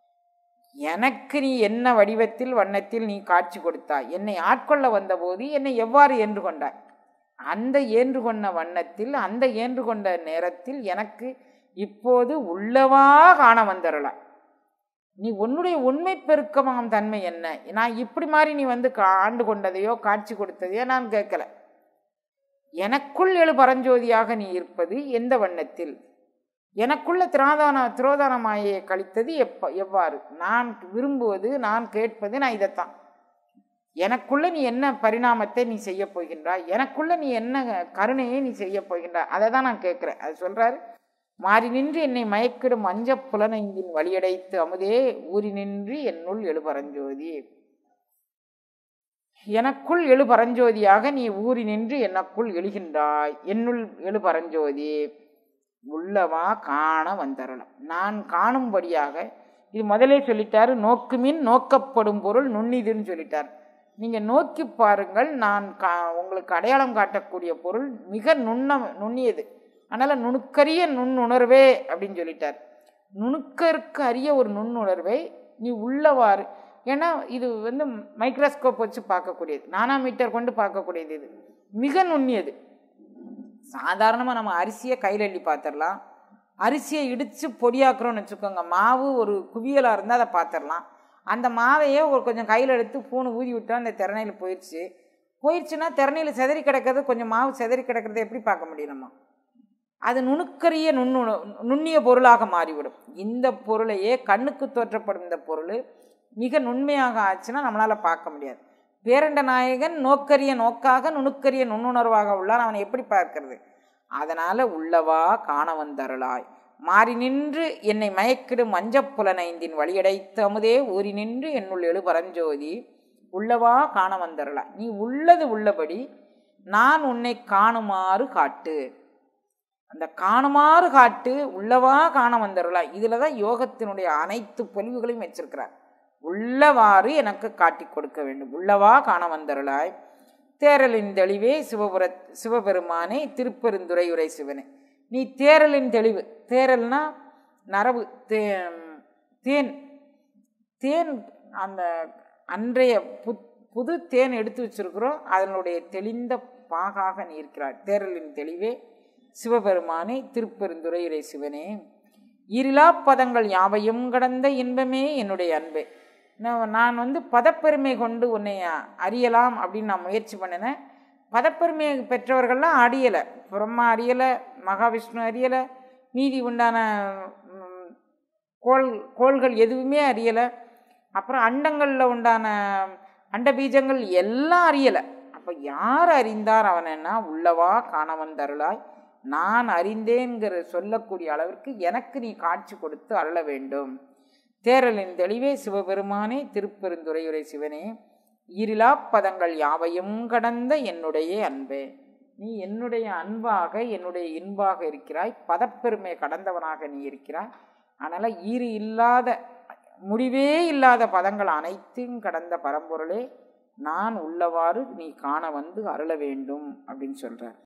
எனக்கு நீ என்ன வடிவத்தில் வண்ணத்தில் நீ காட்சி கொடுத்தாய் என்னை ஆட்கொள்ள வந்தபோது என்னை எவ்வாறு ஏன்று கொண்டாய் அந்த ஏன்று கொண்ட வண்ணத்தில் அந்த ஏன்று கொண்ட நேரத்தில் எனக்கு இப்போது உள்ளவா காண வந்தருளாய் நீ உன்னுடைய உண்மை பெருக்கமாம் தன்மை என்ன நான் இப்படி மாதிரி நீ வந்து கா- ஆண்டு கொண்டதையோ காட்சி கொடுத்ததையோ நான் கேட்கல எனக்குள் எழு பரஞ்சோதியாக நீ இருப்பது எந்த வண்ணத்தில் எனக்குள்ள திராதான திரோதான மாயையை கழித்தது எப்ப எவ்வாறு நான் விரும்புவது நான் கேட்பது நான் இதைத்தான் எனக்குள்ள நீ என்ன பரிணாமத்தை நீ செய்ய போகின்றாய் எனக்குள்ள நீ என்ன கருணையை நீ செய்ய போகின்றாய் அதை தான் நான் கேட்குறேன் அது சொல்றாரு மாறி நின்று என்னை மயக்கிடும் மஞ்ச புலனைந்தின் வழியடைத்து அமுதே ஊறி நின்று என்னுள் எழுபரஞ்சோதி எனக்குள் எழு பரஞ்சோதியாக நீ ஊறி நின்று எனக்குள் எழுகின்றாய் என்னுள் எழு பரஞ்சோதி உள்ளவா காண வந்தருளம் நான் காணும்படியாக இது முதலே சொல்லிட்டாரு நோக்குமின் நோக்கப்படும் பொருள் நுண்ணிதுன்னு சொல்லிட்டார் நீங்கள் நோக்கி பாருங்கள் நான் கா உங்களுக்கு அடையாளம் காட்டக்கூடிய பொருள் மிக நுண்ண நுண்ணியது அதனால் நுணுக்கரிய நுண்ணுணர்வே அப்படின்னு சொல்லிட்டார் நுணுக்கருக்கு அரிய ஒரு நுண்ணுணர்வை நீ உள்ளவாறு ஏன்னா இது வந்து மைக்ரோஸ்கோப் வச்சு பார்க்கக்கூடியது நானாமீட்டர் கொண்டு பார்க்கக்கூடியது இது மிக நுண்ணியது சாதாரணமாக நம்ம அரிசியை கையில் அள்ளி பார்த்துடலாம் அரிசியை இடித்து பொடியாக்குறோம்னு வச்சுக்கோங்க மாவு ஒரு குவியலாக இருந்தால் அதை பார்த்துடலாம் அந்த மாவையே ஒரு கொஞ்சம் கையில் எடுத்து பூணு ஊதி விட்டா அந்த திறனையில் போயிடுச்சு போயிடுச்சுன்னா திறனையில் செதறி கிடக்கிறது கொஞ்சம் மாவு செதறி கிடக்கிறத எப்படி பார்க்க முடியும் நம்ம அது நுணுக்கரிய நுண்ணு நுண்ணிய பொருளாக மாறிவிடும் இந்த பொருளையே கண்ணுக்கு தோற்றப்படும் இந்த பொருள் மிக நுண்மையாக ஆச்சுன்னா நம்மளால் பார்க்க முடியாது பேரண்ட நாயகன் நோக்கரிய நோக்காக நுணுக்கரிய நுண்ணுணர்வாக உள்ளான் அவனை எப்படி பார்க்கறது அதனால் உள்ளவா காண வந்தருளாய் மாறி நின்று என்னை மயக்கிடும் மஞ்சப்புலனைந்தின் வழியடைத்த அமுதே ஊறி நின்று என்னுள் எழு பரஞ்சோதி உள்ளவா காண வந்தரலா நீ உள்ளது உள்ளபடி நான் உன்னை காணுமாறு காட்டு அந்த காணுமாறு காட்டு உள்ளவா காண வந்தருளா இதில் தான் யோகத்தினுடைய அனைத்து பொலிவுகளையும் வச்சிருக்கிறார் உள்ளவாறு எனக்கு காட்டி கொடுக்க வேண்டும் உள்ளவா காண வந்தருளாய் தேரலின் தெளிவே சிவபுர சிவபெருமானே திருப்பெருந்துறையுரை சிவனே நீ தேரலின் தெளிவு தேரல்னா நரவு தே தேன் தேன் அந்த அன்றைய பு புது தேன் எடுத்து வச்சிருக்கிறோம் அதனுடைய தெளிந்த பாகாக நீ இருக்கிறாய் தேரலின் தெளிவே சிவபெருமானே திருப்பெருந்துறையுரை சிவனே இருளா பதங்கள் யாவையும் கடந்த இன்பமே என்னுடைய அன்பே நான் நான் வந்து பதப்பெருமை கொண்டு உன்னை அறியலாம் அப்படின்னு நான் முயற்சி பண்ணினேன் பதப்பெருமையை பெற்றவர்கள்லாம் அறியலை பிரம்மா அறியலை மகாவிஷ்ணு அறியலை மீதி உண்டான ம், கோள் கோள்கள் எதுவுமே அறியலை அப்புறம் அண்டங்களில் உண்டான அண்ட பீஜங்கள் எல்லாம் அறியலை அப்போ யார் அறிந்தார் அவனன்னா உள்ளவா காண வந்தருளாய் நான் அறிந்தேங்கிற சொல்லக்கூடிய அளவிற்கு எனக்கு நீ காட்சி கொடுத்து அருள வேண்டும் தேரலின் தெளிவே சிவபெருமானே திருப்பெருந்துறையுரை சிவனே ஈரிலா பதங்கள் யாவையும் கடந்த என்னுடைய அன்பே நீ என்னுடைய அன்பாக என்னுடைய இன்பாக இருக்கிறாய் பதப்பெருமை கடந்தவனாக நீ இருக்கிறாய் அதனால் ஈறு இல்லாத முடிவே இல்லாத பதங்கள் அனைத்தையும் கடந்த பரம்பொருளே நான் உள்ளவாறு நீ காண வந்து அருள வேண்டும் அப்படின்னு சொல்கிறார்